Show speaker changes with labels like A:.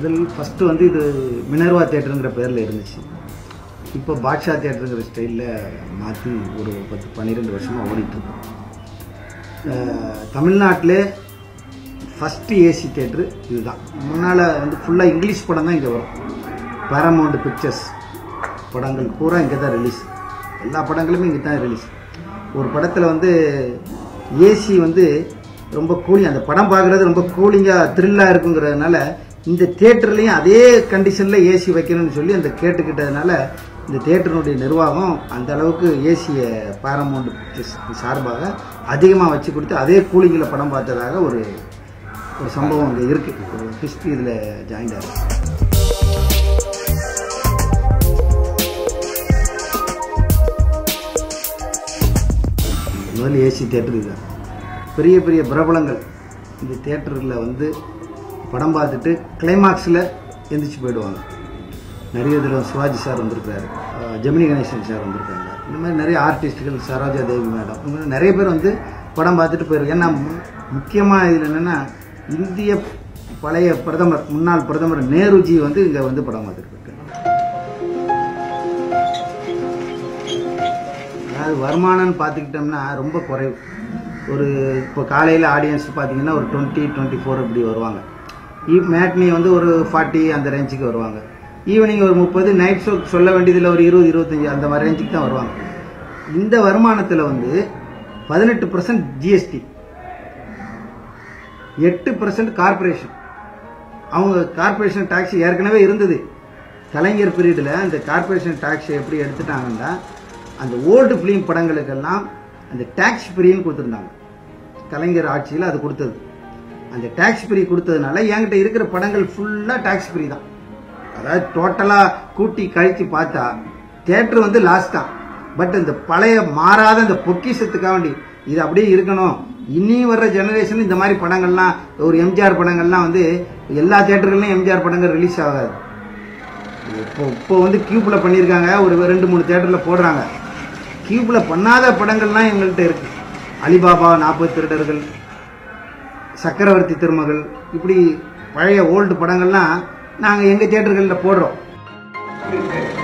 A: முதல் ஃபஸ்ட்டு வந்து இது மினர்வா தேட்டருங்கிற பேரில் இருந்துச்சு இப்போ பாட்ஷா தேட்டருங்கிற ஸ்டைலில் மாற்றி ஒரு பத்து பன்னிரெண்டு வருஷமாக ஓடிட்டுருக்கோம் தமிழ்நாட்டிலே ஃபஸ்ட்டு ஏசி தேட்ரு இதுதான் முன்னால் வந்து ஃபுல்லாக இங்கிலீஷ் படம் தான் இங்கே வரும் பேரமௌண்ட் பிக்சர்ஸ் படங்கள் பூரா இங்கே தான் ரிலீஸ் எல்லா படங்களுமே இங்கே தான் ரிலீஸ் ஒரு படத்தில் வந்து ஏசி வந்து ரொம்ப கூலிங் அந்த படம் பார்க்குறது ரொம்ப கூலிங்காக த்ரில்லாக இருக்குங்கிறதுனால இந்த தேட்டர்லேயும் அதே கண்டிஷனில் ஏசி வைக்கணும்னு சொல்லி அந்த கேட்டுக்கிட்டதுனால இந்த தேட்டரினுடைய நிர்வாகம் அந்த அளவுக்கு ஏசியை பாரமௌண்ட் பிக்சர்ஸ் சார்பாக அதிகமாக வச்சு கொடுத்து அதே கூலிங்கில் படம் பார்த்ததாக ஒரு ஒரு சம்பவம் அங்கே இருக்குது ஒரு ஹிஸ்ட்ரி இதில் ஜாயின் ஆகுது முதல் ஏசி தேட்டர் இதுதான் பெரிய பெரிய பிரபலங்கள் இந்த தேட்டரில் வந்து படம் பார்த்துட்டு கிளைமாக்ஸில் எந்திரிச்சு போயிடுவாங்க நிறைய இதில் சிவாஜி சார் வந்திருக்காரு அஹ் ஜெமினி கணேசன் சார் வந்திருக்காங்க இந்த மாதிரி நிறைய ஆர்டிஸ்ட்டுகள் சரோஜா தேவி மேடம் இந்த மாதிரி நிறைய பேர் வந்து படம் பார்த்துட்டு போயிருக்கு ஏன்னா முக்கியமாக இதில் என்னென்னா இந்திய பழைய பிரதமர் முன்னாள் பிரதமர் நேருஜி வந்து இங்கே வந்து படம் பார்த்துட்டு போயிருக்காரு அதாவது வருமானம்னு பார்த்துக்கிட்டோம்னா ரொம்ப குறைவு ஒரு இப்போ காலையில் ஆடியன்ஸ் பார்த்தீங்கன்னா ஒரு டுவெண்ட்டி டுவெண்ட்டி ஃபோர் இப்படி வருவாங்க ஈ மேட்னி வந்து ஒரு ஃபார்ட்டி அந்த ரேஞ்சுக்கு வருவாங்க ஈவினிங் ஒரு முப்பது நைட் ஷோ சொல்ல வேண்டியதில் ஒரு இருபது இருபத்தஞ்சி அந்த மாதிரி ரேஞ்சுக்கு தான் வருவாங்க இந்த வருமானத்தில் வந்து பதினெட்டு பர்சன்ட் ஜிஎஸ்டி எட்டு பர்சன்ட் கார்பரேஷன் அவங்க கார்பரேஷன் டாக்ஸ் ஏற்கனவே இருந்தது கலைஞர் பீரியடில் அந்த கார்பரேஷன் டாக்ஸ் எப்படி எடுத்துட்டாங்கன்னா அந்த ஓல்டு ஃபிலிம் படங்களுக்கெல்லாம் அந்த டேக்ஸ் ஃப்ரீன்னு கொடுத்துருந்தாங்க கலைஞர் ஆட்சியில் அது கொடுத்தது அந்த டேக்ஸ் ஃப்ரீ கொடுத்ததுனால என்கிட்ட இருக்கிற படங்கள் ஃபுல்லாக டேக்ஸ் ஃப்ரீ தான் அதாவது டோட்டலாக கூட்டி கழித்து பார்த்தா தேட்டர் வந்து லாஸ் தான் பட் இந்த பழைய மாறாத இந்த பொக்கிஷத்துக்காக வேண்டி இது அப்படியே இருக்கணும் இனி வர்ற ஜெனரேஷன் இந்த மாதிரி படங்கள்லாம் ஒரு எம்ஜிஆர் படங்கள்லாம் வந்து எல்லா தேட்டர்கள்லையும் எம்ஜிஆர் படங்கள் ரிலீஸ் ஆகாது இப்போ இப்போ வந்து கியூப்ல பண்ணியிருக்காங்க ஒரு ரெண்டு மூணு தேட்டரில் போடுறாங்க கியூப்ல பண்ணாத படங்கள்லாம் எங்கள்கிட்ட இருக்கு அலிபாபா நாற்பது திருடர்கள் சக்கரவர்த்தி திருமகள் இப்படி பழைய ஓல்டு படங்கள்லாம் நாங்கள் எங்கள் தேட்டர்களில் போடுறோம்